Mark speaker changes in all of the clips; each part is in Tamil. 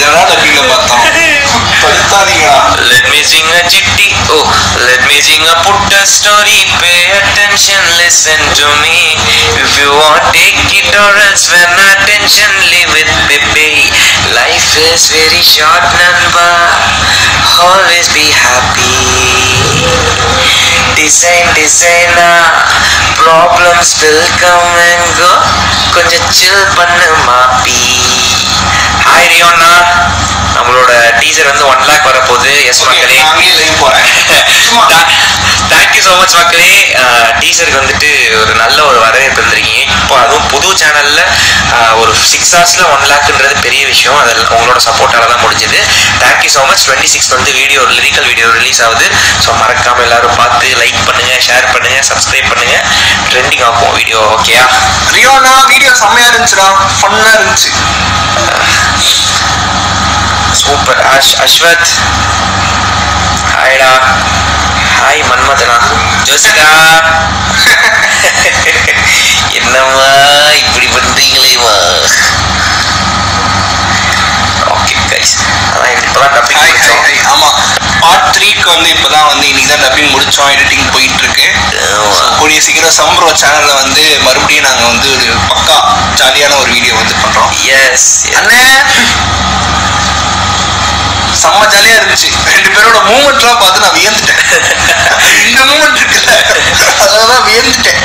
Speaker 1: இதெல்லாம் டப்பிங்ல பார்த்தோம் படுத்தாதீங்களா
Speaker 2: Let me sing a chitty, oh, let me sing a put a story. Pay attention, listen to me. If you want, take it or else when attention, live with baby. Life is very short, Nanba. Always be happy. Design, designer. Problems will come and go. கொஞ்சம் chill பண்ணு மாப்பி ஹாய் ரியோண்ணா நம்மளோட டீசர் வந்து ஒன் லேக் வரப்போகுது எஸ் மக்களே
Speaker 1: நான் அங்கேயே லைவ் போறேன் சும்மா
Speaker 2: தேங்க்யூ ஸோ மச் மக்களே டீசருக்கு வந்துட்டு ஒரு நல்ல ஒரு வரவேற்பு இருந்திருக்கீங்க இப்போ அதுவும் புது சேனல்ல ஒரு சிக்ஸ் ஹவர்ஸ்ல ஒன் லேக்ன்றது பெரிய விஷயம் அது உங்களோட சப்போர்ட்டால தான் முடிஞ்சது thank you so much twenty six வந்து வீடியோ லிரிக்கல் வீடியோ ரிலீஸ் ஆகுது ஸோ மறக்காம எல்லாரும் பார்த்து லைக் பண்ணுங்க ஷேர் பண்ணுங்க சப்ஸ்கிரைப் பண்ணுங்க ட்ரெண்டிங் ஆகும் வீடியோ ஓகேயா
Speaker 1: ரியோனா வீடியோ செம்மையா இருந்துச்சுடா ஃபன்னா இருந்துச்சு
Speaker 2: சூப்பர் அஷ் அஸ்வத் ஹாய்டா ஹாய் மன்மதனா ஜோசிகா என்னம்மா இப்படி பண்றீங்களேம்மா ஓகே கைஸ் அதான் இப்போதான் டப்பிங்
Speaker 1: ஹாய் ஹாய்
Speaker 2: முடிச்சோம்
Speaker 1: ஹாய் ஆமா பார்ட் த்ரீக்கு வந்து இப்பதான் வந்து இன்னைக்கு தான் டப்பிங் முடிச்சோம் எடிட்டிங் போயிட்டு இருக்கு
Speaker 2: ஆமா.
Speaker 1: கூடிய சீக்கிரம் சம்ப்ரோ சேனல்ல வந்து மறுபடியும் நாங்க வந்து ஒரு பக்கா ஜாலியான ஒரு வீடியோ வந்து பண்றோம்
Speaker 2: எஸ்
Speaker 1: அண்ணே செம்ம ஜாலியா இருந்துச்சு ரெண்டு பேரோட மூமெண்ட்லாம் பார்த்து நான் வியந்துட்டேன் இந்த மூமெண்ட் இருக்குல்ல அதெல்லாம் வியந்துட்டேன்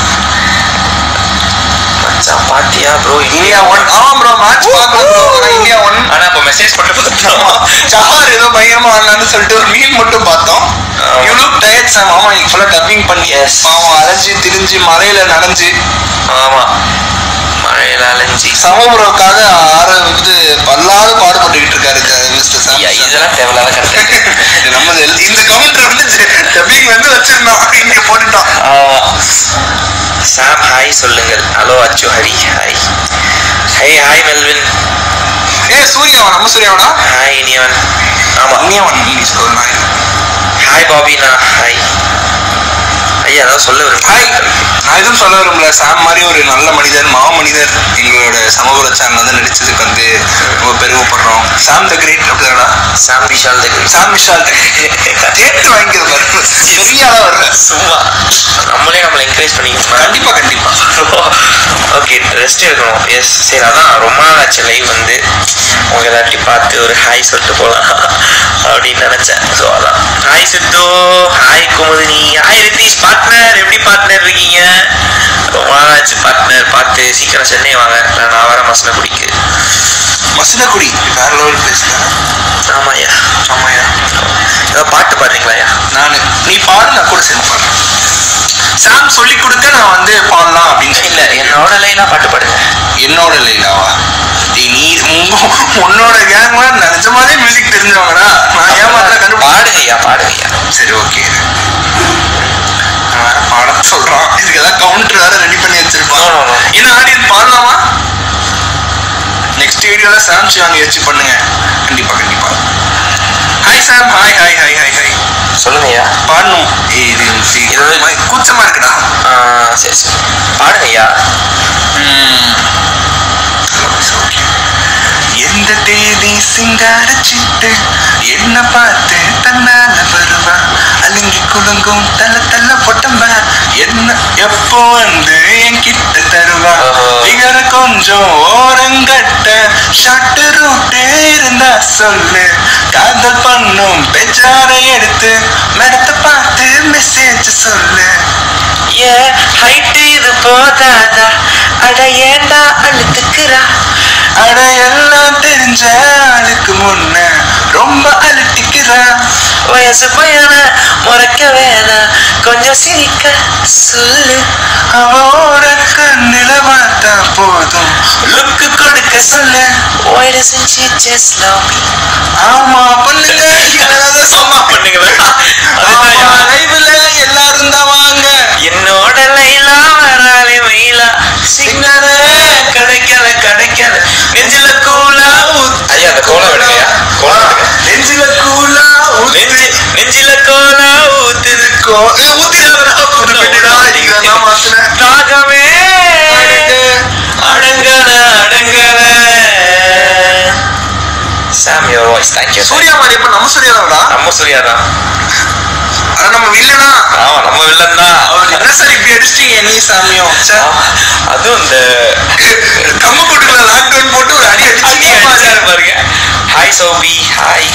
Speaker 2: மச்சான் பாத்தியா ப்ரோ
Speaker 1: இந்தியா ஒன் ஆமா ப்ரோ மேட்ச் பார்க்கல ப்ரோ இந்தியா ஒன்
Speaker 2: ஆனா இப்போ மெசேஜ் பண்ணி
Speaker 1: ஆமா
Speaker 2: பார்த்தோம்
Speaker 1: சஹார் ஏதோ பயங்கரமா ஆடலான்னு சொல்லிட்டு ஒரு மீன் மட்டும் பார்த்தோம்
Speaker 2: ஆமா.
Speaker 1: யூ லுக் டயர்ட் சாம் ஆமா நீங்க ஃபுல்லா டப்பிங் பண்ணி
Speaker 2: Yes.
Speaker 1: பாவம் அலைஞ்சு திரிஞ்சு மலையில நனைஞ்சு
Speaker 2: ஆமா மழையில அலைஞ்சி
Speaker 1: சமபுரோக்காக ஆறு இது பல்லாத பாடுபட்டுக்கிட்டு இருக்காரு மிஸ்டர் சாம்
Speaker 2: ஐயா, இதெல்லாம் தேவையில்லாத கருத்து
Speaker 1: நம்ம இந்த கமெண்ட் வந்து டப்பிங் வந்து வச்சிருந்தோம் இங்க போட்டுட்டோம்
Speaker 2: ஆமா சாம் ஹாய் சொல்லுங்கள் hello Achu Hari hi hey hi Melvin
Speaker 1: ஏ சூர்யாவா நம்ம சூர்யாவா
Speaker 2: ஹாய் இனியவன் ஆமா
Speaker 1: அந்நியவன் இங்கிலீஷ் ஒரு நாய்
Speaker 2: ஹாய் பாபினா ஹாய் ஐயா அதாவது சொல்ல
Speaker 1: ஹாய்
Speaker 2: விரும்புகிறேன்
Speaker 1: நான் எதுவும் சொல்ல விரும்பல சாம் மாதிரி ஒரு நல்ல மனிதர் மா மனிதர் எங்களோட சமூக சேனல் வந்து நடிச்சதுக்கு வந்து ரொம்ப பெருமைப்படுறோம் சாம் த கிரேட் அப்படிதானா
Speaker 2: Sam Vishal the great
Speaker 1: Sam Vishal தேட்டு வாங்கிக்கிறது பாரு சரியால வர்ற
Speaker 2: சும்மா நம்மளே நம்மளை என்கரேஜ் பண்ணிக்கணும்
Speaker 1: கண்டிப்பா கண்டிப்பா
Speaker 2: ஓகே ரெஸ்ட் எடுக்கணும் எஸ் சரி அதான் ரொம்ப நாள் ஆச்சு லைவ் வந்து உங்க எல்லாத்தையும் பார்த்து ஒரு ஹாய் சொல்லிட்டு போகலாம் அப்படின்னு நினைச்சேன் ஸோ அதான் hi Siddhu hi Kumudini hi Ritheesh partner எப்படி பார்ட்னர் இருக்கீங்க ரொம்ப நாள் ஆச்சு பார்ட்னர் பார்த்து சீக்கிரம் சென்னை வாங்க இல்லை நான் வர மசனக்குடிக்கு
Speaker 1: மசினகுடி வேற லெவல் பேசுறேன்
Speaker 2: ஆமாய்யா
Speaker 1: ஆமாயா
Speaker 2: ஏதாவது பாட்டு பாடுறீங்களாயா
Speaker 1: நானு நீ பாடு நான் கூட சேர்ந்து பாடுறேன் சாம் சொல்லி கொடுக்க நான் வந்து பாடலாம் அப்படின்னு சொல்லி
Speaker 2: இல்லை என்னோட லைனாக பாட்டு பாடுங்க
Speaker 1: என்னோட லைலாவா டேய் நீ உங்க- உன்னோட கேங்லாம் நிஜமாலே மியூசிக் தெரிஞ்சவங்கடா நான் ஏமாத்திர கண்டுபிடி
Speaker 2: பாடுங்கய்யா பாடுங்கய்யா
Speaker 1: சரி ஓகே பாட சொல்றான் இதுக்கு ஏதாவது கவுண்டர் வேற ரெடி பண்ணி வச்சிருப்பான்
Speaker 2: No, no, no.
Speaker 1: என்ன ஆடியன்ஸ் பாடலாமா நெக்ஸ்ட் வீடியோல சாம் சிவாங்கி வச்சு பண்ணுங்க கண்டிப்பா கண்டிப்பா hi Sam hi hi hi hi hi
Speaker 2: சொல்லுங்கய்யா
Speaker 1: பாடணும் ஏய், இது இது
Speaker 2: இது வந்து-
Speaker 1: மாதிரி கூச்சமா இருக்குடா
Speaker 2: ஆ, சரி சரி பாடுங்கய்யா
Speaker 1: எந்த தேதி சிங்காரச்சிட்டு என்ன பார்த்து தன்னால வருவா அலுங்கி குலுங்கும் தள்ள தள்ள பொட்டம்பா என்ன எப்போ வந்து என் கிட்ட தருவா
Speaker 2: ஓஹோ.
Speaker 1: பிகர கொஞ்சம் ஓரங்கட்ட ஷார்ட் ரூட்டு இருந்தா சொல்லு காதல் பண்ணும் பெஜாரை எடுத்து மேடத்தை பார்த்து மெசேஜ் சொல்லு
Speaker 2: ஏ ஹைட் இது போதாதா அட ஏண்டா அழுத்துக்கிறா
Speaker 1: அட எல்லாம் தெரிஞ்ச ஆளுக்கு முன்ன ரொம்ப அழுத்திக்கிறா
Speaker 2: வயசு பையன முறைக்க வேணாம் கொஞ்சம் சிரிக்க சொல்லு
Speaker 1: அவளோட கண்ணில பார்த்தா போதும் லுக்கு கொடுக்க சொல்லு
Speaker 2: Why doesn't she just love me?
Speaker 1: ஆமா பண்ணுங்க
Speaker 2: ஆமா பண்ணுங்களா
Speaker 1: ஆமா லைவ்ல எல்லாரும் தான் வாங்க
Speaker 2: என்னோட லைலா வராலே மயிலா சிங்கர கிடைக்கல கிடைக்கல நெஞ்சில கூலா ஊத் ஐயா அந்த கோலா விடுங்கய்யா கோலா விடுங்க
Speaker 1: நெஞ்சில கூலா
Speaker 2: நெஞ்சு நெஞ்சில கோலா ஊத்துது
Speaker 1: ஊத்திக்கோ ஊத்திடாதடா புது பெட்டிடா இதெல்லாம் மாத்துனேன்
Speaker 2: தாகமே அடங்கல அடங்கல வாய்ஸ் தேங்க்யூ
Speaker 1: சூர்யா மாதிரி இப்ப நம்ம சூர்யா தான்டா
Speaker 2: நம்ம சூர்யா தான்
Speaker 1: ஆனா நம்ம வில்லனா
Speaker 2: ஆமா நம்ம வில்லன் தான்
Speaker 1: அவர் என்ன சார் இப்படி அடிச்சிட்டீங்க நீ சாமியும் ச்சே.
Speaker 2: ஆமா. அதுவும் இந்த
Speaker 1: கம்ம போட்டுக்கல லாக்டவுன் போட்டு ஒரு அடி
Speaker 2: அடி
Speaker 1: அடிச்சு
Speaker 2: அடிச்சாரு பாருங்க hi Sobi hi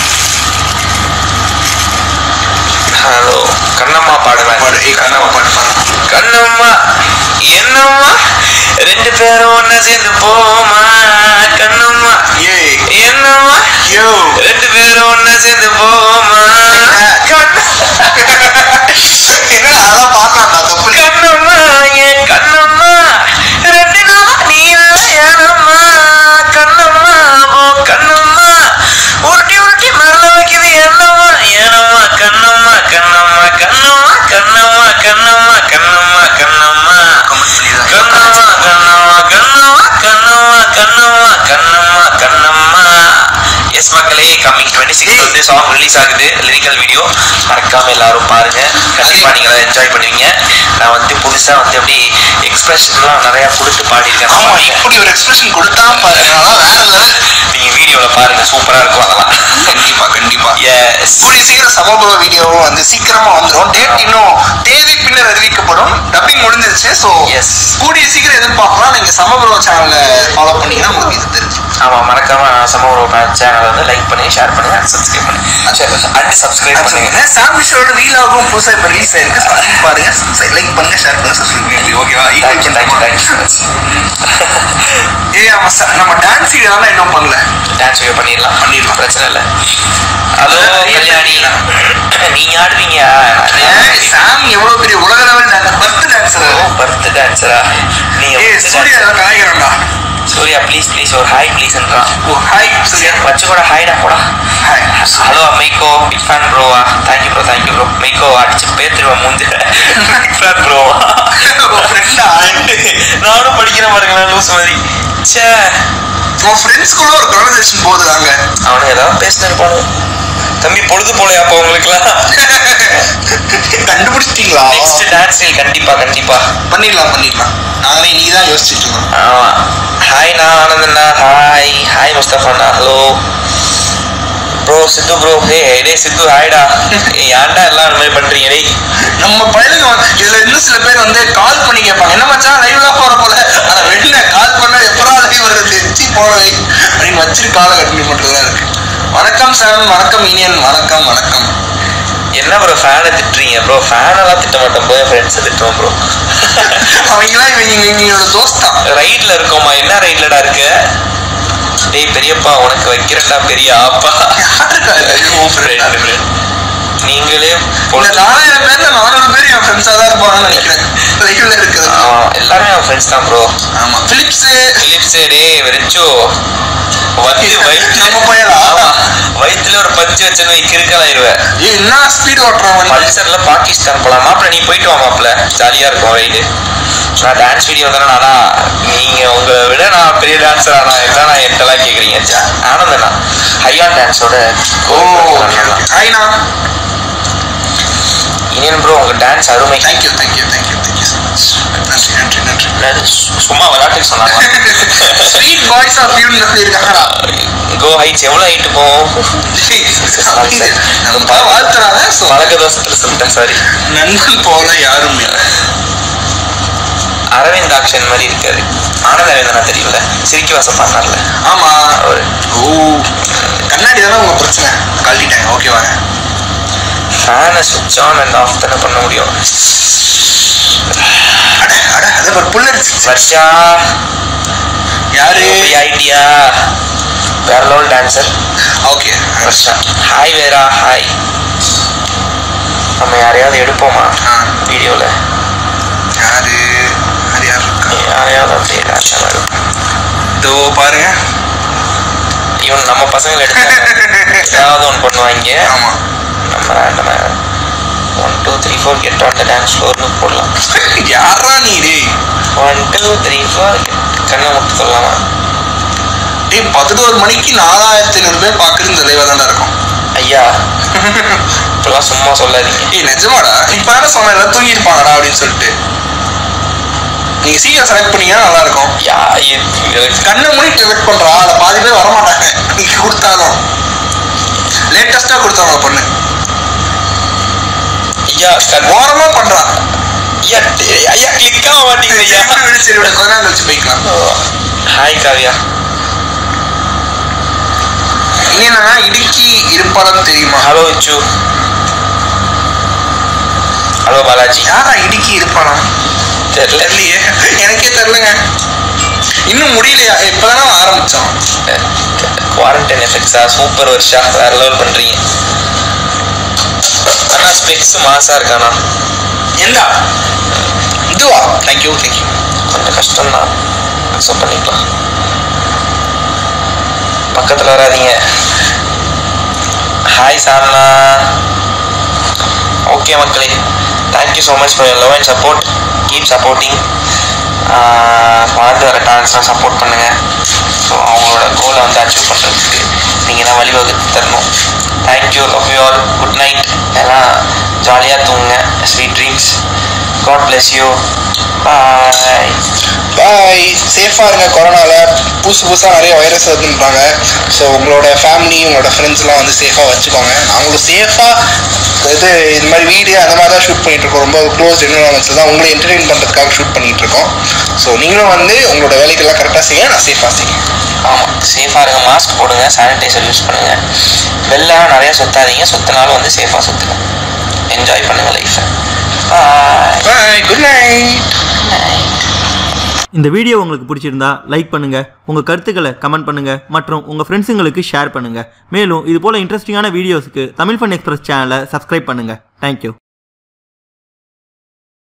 Speaker 2: hello Kannamma பாடுவேன்
Speaker 1: பாடு ஏய் கண்ணா பாடு பாடு
Speaker 2: கண்ணம்மா என்னம்மா ரெண்டு பேரும் ஒண்ணா சேர்ந்து போமா கண்ணம்மா
Speaker 1: ஏய்
Speaker 2: என்னம்மா
Speaker 1: யோ
Speaker 2: ரெண்டு பேரும் ஒண்ணா சேர்ந்து போமா கண்ண-
Speaker 1: என்னடா அதான் பாடலாம்டா தப்பு இல்லை.
Speaker 2: கண்ணம்மா என் கண்ணம்மா ரெண்டு நாளா நீ இல்லை ஏனம்மா கண்ணம்மா ஓ கண்ணம்மா உருட்டி உருட்டி மரல வைக்குது என்னம்மா ஏனம்மா கண்ணம்மா கண்ணம்மா கண்ணம்மா கண்ணம்மா கண்ணம்மா கண்ணம்மா கண்ணம்மா கண்ணம்மா கண்ணம்மா கண்ணம்மா கண்ணம்மா கண்ணம்மா கண்ணம்மா கண்ணம்மா எஸ் மக்களே கம்மிங் டுவெண்ட்டி சிக்ஸ் வந்து சாங் ரிலீஸ் ஆகுது லிரிக்கல் வீடியோ மறக்காம எல்லாரும் பாருங்க கண்டிப்பா நீங்க அதை என்ஜாய் பண்ணுவீங்க நான் வந்து புதுசா வந்து அப்படி எக்ஸ்பிரஷன்லாம் நிறைய கொடுத்து பாடியிருக்கேன்
Speaker 1: ஆமா
Speaker 2: பாருங்க.
Speaker 1: இப்படி ஒரு எக்ஸ்பிரஷன் கொடுத்தா பாருங்க அதெல்லாம் வேற லெவல்
Speaker 2: நீங்க வீடியோல பாருங்க சூப்பரா இருக்கும் அதெல்லாம்
Speaker 1: கண்டிப்பா கண்டிப்பா
Speaker 2: எஸ்
Speaker 1: கூடிய சீக்கிரம் சமபுர வீடியோவும் வந்து சீக்கிரமா வந்துடும் டேட் இன்னும் தேதி பின்னர் அறிவிக்கப்படும் டப்பிங் முடிஞ்சிருச்சு ஸோ
Speaker 2: Yes.
Speaker 1: கூடிய சீக்கிரம் எதிர்பார்க்கலாம் நீங்க சமபுர சேனல்ல ஃபாலோ பண்ணீங்கன்னா உங்களுக்கு இது தெரியும்
Speaker 2: ஆமா மறக்காம சமூக சேனல் வந்து லைக் பண்ணி ஷேர் பண்ணி அண்ட் சப்ஸ்கிரைப் பண்ணி அண்ட் சப்ஸ்கிரைப் பண்ணுங்க
Speaker 1: சாமிஷோட வீலாகும் புதுசா இப்ப ரிலீஸ் ஆயிருக்கு So, அதையும் பாருங்க லைக் பண்ணுங்க ஷேர் பண்ணுங்க சப்ஸ்கிரைப் பண்ணுங்க ஓகேவா
Speaker 2: தேங்க்யூ தேங்க்யூ தேங்க்யூ
Speaker 1: ஏய் நம்ம ச- நம்ம டான்ஸ் வீடியோலாம் இன்னும் பண்ணல
Speaker 2: டான்ஸ் வீடியோ பண்ணிடலாம்
Speaker 1: பண்ணிடலாம்.
Speaker 2: பிரச்சனை இல்லை ஹலோ கல்யாணி நீங்க ஆடுவீங்க
Speaker 1: ஏய், சாமி எவ்வளவு பெரிய உலக level dance birth dancer
Speaker 2: birth டான்ஸரா நீங்க
Speaker 1: ஏய்
Speaker 2: birth
Speaker 1: சூர்யா
Speaker 2: dancer.
Speaker 1: ஏதோ கலாய்க்கிறான்டா
Speaker 2: சூர்யா ப்ளீஸ் ப்ளீஸ் ஒரு ஹாய் ப்ளீஸ்ன்றான்
Speaker 1: ஓ ஹாய் சூர்யா
Speaker 2: வச்சு கூட ஹாய்டா போடா
Speaker 1: ஹாய்
Speaker 2: ஹலோ மைக்கோ பிக் ஃபேன் ப்ரோவா தேங்க்யூ ப்ரோ தேங்க்யூ ப்ரோ மைக்கோ அடிச்சு பேத்துருவேன் மூஞ்சி பிக் ஃபேன் ப்ரோவா
Speaker 1: ஃப்ரெண்டா
Speaker 2: நானும் படிக்கிறேன் பாருங்களேன் லூஸ் மாதிரி ச்சே
Speaker 1: உன் ஃப்ரெண்ட்ஸ்குள்ள ஒரு கான்வர்சேஷன் போகுதுதாங்க
Speaker 2: அவனு ஏதாவது பேசினிருப்பானு தம்பி பொழுது போலையா அப்போ உங்களுக்குலாம்
Speaker 1: கண்டுபிடிச்சிட்டீங்களா
Speaker 2: நெக்ஸ்ட் டான்ஸ் கண்டிப்பா கண்டிப்பா
Speaker 1: பண்ணிடலாம் பண்ணிடலாம் நாங்களே இன்னைக்கு தான் யோசிச்சுட்டு இருக்கோம்
Speaker 2: ஆமா ஹாய் நான் ஆனந்தண்ணா ஹாய் ஹாய் முஸ்தஃபாண்ணா hello bro Siddhu bro hey டே சித்து ஹாய்டா ஏன்டா எல்லாம் இந்த மாதிரி பண்றீங்க டேய்
Speaker 1: நம்ம பையனுக்கு வந்து- இதுல இன்னும் சில பேர் வந்து கால் பண்ணி கேட்பாங்க என்ன மச்சான் லைவ் தான் போற போல ஆனா வெளியில கால் பண்ணா எப்படா லைவ் வருது சி போனவை அப்படின்னு வச்சுட்டு காலை கண்டினியூ பண்றதா இருக்கு வணக்கம் சார் வணக்கம் இனியன் வணக்கம் வணக்கம்
Speaker 2: என்ன ப்ரோ ஃபேனை திட்டுறீங்க ப்ரோ ஃபேனெல்லாம் திட்ட மாட்டோம் ப்ரோ ஃப்ரெண்ட்ஸை திட்டுவோம் ப்ரோ
Speaker 1: அவங்களாம் இவங்க இவங்களோட தோஸ்தா
Speaker 2: ரைட்ல இருக்கோமா என்ன ரைட்லடா இருக்கு டேய் பெரியப்பா உனக்கு வைக்கிறேன்டா பெரிய ஆப்பா
Speaker 1: யாருக்கா இது? உன் friend ஆ?
Speaker 2: Friend, friend. நீங்களே
Speaker 1: இந்த
Speaker 2: பொழுது-
Speaker 1: நாலாயிரம் பேர்ல நானூறு பேர் என் ஃப்ரெண்ட்ஸா தான் இருப்பாங்கன்னு நினைக்கிறேன் லைவ்ல இருக்குது
Speaker 2: ஆமா, எல்லாருமே அவன் ஃப்ரெண்ட்ஸ் தான் ப்ரோ
Speaker 1: ஆமா பிலிப்ஸ்
Speaker 2: பிலிப்ஸ் டே வெறிச்சோ வந்து வயிற்று
Speaker 1: நம்ம பையனா?
Speaker 2: ஆமா வயிற்றுல ஒரு பஞ்சு வச்சுன்னு கிறுக்கலாயிருவேன்
Speaker 1: ஏய் என்ன ஸ்பீட் ஓட்டுறான் வண்டி
Speaker 2: பல்சர்ல பாகிஸ்தான் போலாம் மாப்பிள்ள நீ போயிட்டு வா மாப்பிள்ள ஜாலியா இருக்கும் ரைடு நான் டான்ஸ் வீடியோ தானே நானா நீங்க உங்களை விட நான் பெரிய டான்ஸர் ஆனா என்ன நான் என்கிட்டலாம் கேக்குறீங்க ஜா- ஆனந்தண்ணா ஹையான் டான்ஸோட
Speaker 1: ஓ ஹாய்ண்ணா
Speaker 2: இனியன் ப்ரோ உங்க டான்ஸ் அருமை
Speaker 1: thank you thank you thank you thank you so much நன்றி நன்றி நன்றி
Speaker 2: என்னது, சு- சும்மா விளையாட்டுக்கு சொன்னாங்க
Speaker 1: ஸ்வீட் பாய்ஸ் ஆஃப் யூன்னு சொல்லியிருக்காங்கடா
Speaker 2: கோ ஹைட்ஸ் எவ்வளவு ஹைட் போகும்
Speaker 1: நம்ம பா வாழ்த்துறாங்க ஸோ
Speaker 2: பழக்க தோசத்துல சொல்லிட்டேன் சாரி
Speaker 1: நண்பன் போல யாரும் இல்லை
Speaker 2: அரவிந்த் ஆக்ஷன் மாதிரி இருக்காரு ஆனந்த அரவிந்தனா தெரியல சிரிக்க வாசம் பண்ணார்ல
Speaker 1: ஆமா
Speaker 2: அவரு
Speaker 1: ஓ கண்ணாடி தானே உங்க பிரச்சனை கழட்டிட்டேன் ஓகேவாங்க
Speaker 2: ஃபேனை சுவிட்ச் ஆன் அண்ட் ஆஃப் தானே பண்ண முடியும்
Speaker 1: அட அட அதே ஒரு புல்லரிச்சு
Speaker 2: வர்ஷா
Speaker 1: யாரு
Speaker 2: எப்படி ஆயிட்டியா வேற level dancer
Speaker 1: okay
Speaker 2: Varsha hi Vera hi நம்ம யாரையாவது எடுப்போமா
Speaker 1: ஆ
Speaker 2: வீடியோல
Speaker 1: யாரு அது யாரு இருக்கா
Speaker 2: யாரையாவது அப்படியே டான்ஸ் எடுப்போம்
Speaker 1: இதோ பாருங்க
Speaker 2: இவன் நம்ம பசங்களை எடுத்து ஏதாவது ஒன்று பண்ணுவாங்க
Speaker 1: ஆமா
Speaker 2: நம்ம ரேண்டமா one two three four get on the dance ஃப்ளோர்னு போடலாம்
Speaker 1: யாரா நீ டேய்
Speaker 2: ஒன் டூ த்ரீ ஃபோர் கண்ணை முட்டு சொல்லலாமா
Speaker 1: டேய் பதினோரு மணிக்கு நாலாயிரத்தி ஐநூறு பேர் பாக்குறது இந்த லைவா தானே இருக்கும்
Speaker 2: ஐயா இப்பெல்லாம் சும்மா சொல்லாதீங்க
Speaker 1: ஏய் நிஜமாடா இப்ப தானே சொன்ன எல்லாம் தூங்கிருப்பாங்கடா அப்படின்னு சொல்லிட்டு நீங்க சீக்கிரம் செலக்ட் பண்ணீங்கன்னா நல்லா இருக்கும்
Speaker 2: யா இது-
Speaker 1: கண்ணை மூடி செலக்ட் பண்றா அதுல பாதி பேர் வரமாட்டாங்க நீங்க கொடுத்தாலும் லேட்டஸ்டா கொடுத்தவங்க பொண்ணு
Speaker 2: ஐயா கட்-
Speaker 1: ஓரமா பண்றான்
Speaker 2: ஐயா டே- ஐயா கிளிக் ஆக மாட்டேங்குது ஐயா
Speaker 1: சரி விடு, சரி விட கொஞ்ச நாள் கழிச்சு போய்க்கலாம்
Speaker 2: ஹாய் காவியா
Speaker 1: இனி என்னன்னா இடுக்கி இருப்பாளன்னு தெரியுமா
Speaker 2: ஹலோ இச்சு ஹலோ பாலாஜி
Speaker 1: யாரா இடுக்கி இருப்பானா
Speaker 2: தெரியல
Speaker 1: தெரியலையே எனக்கே தெரியலங்க இன்னும் முடியலையா இப்பதானே ஆரம்பிச்சோம்
Speaker 2: குவாரண்டைன் எஃபெக்ட்ஸா சூப்பர் வருஷா வேற லெவல் பண்றீங்க அண்ணா ஸ்பெக்ஸ் மாசா இருக்கானா
Speaker 1: எந்தா இதுவா தேங்க்யூ தேங்க்யூ
Speaker 2: கொஞ்சம் கஷ்டம் தான் அக்செப்ட் பண்ணிக்கலாம் பக்கத்துல வராதீங்க ஹாய் சார்னா ஓகே மக்களே thank you so much for your love and support keep supporting வளர்ந்து வர டேலண்ட்ஸ்லாம் சப்போர்ட் பண்ணுங்க ஸோ அவங்களோட கோலை வந்து அச்சீவ் பண்ணுறதுக்கு நீங்கள் தான் வழிவகுத்து தரணும் thank you love you all good night எல்லாம் ஜாலியாக தூங்குங்க sweet dreams God bless you bye
Speaker 1: bye சேஃபாக இருங்க கொரோனால புதுசு புதுசாக நிறைய வைரஸ் வருதுன்றாங்க ஸோ உங்களோட ஃபேமிலி உங்களோட ஃப்ரெண்ட்ஸ்லாம் வந்து சேஃபாக வச்சுக்கோங்க நாங்களும் சேஃபாக இது இந்த மாதிரி வீடியோ அந்த மாதிரி தான் ஷூட் பண்ணிட்டு இருக்கோம் ரொம்ப க்ளோஸ் என்வரான்மெண்ட்ஸில் தான் உங்களை என்டர்டெயின் பண்ணுறதுக்காக ஷூட் பண்ணிட்டு இருக்கோம் ஸோ நீங்களும் வந்து உங்களோட வேலைக்கெல்லாம் கரெக்டாக செய்யுங்க நான் சேஃபாக செய்யுங்க
Speaker 2: ஆமாம் சேஃபாக இருங்க மாஸ்க் போடுங்க சானிடைசர் யூஸ் பண்ணுங்க வெளில நிறைய சுத்தாதீங்க சுத்தினாலும் வந்து சேஃபாக சுத்துங்க என்ஜாய் பண்ணுங்க லைஃப்பை பாய்
Speaker 1: பாய் குட் நைட்
Speaker 3: இந்த வீடியோ உங்களுக்கு பிடிச்சிருந்தா லைக் பண்ணுங்கள் உங்கள் கருத்துக்களை கமெண்ட் பண்ணுங்கள் மற்றும் உங்கள் ஃப்ரெண்ட்ஸுங்களுக்கு ஷேர் பண்ணுங்கள் மேலும் இது போல் இன்ட்ரெஸ்டிங்கான வீடியோஸுக்கு தமிழ் ஃபன் எக்ஸ்பிரஸ் சேனலை சப்ஸ்கிரைப் பண்ணுங்கள் தேங்க்யூ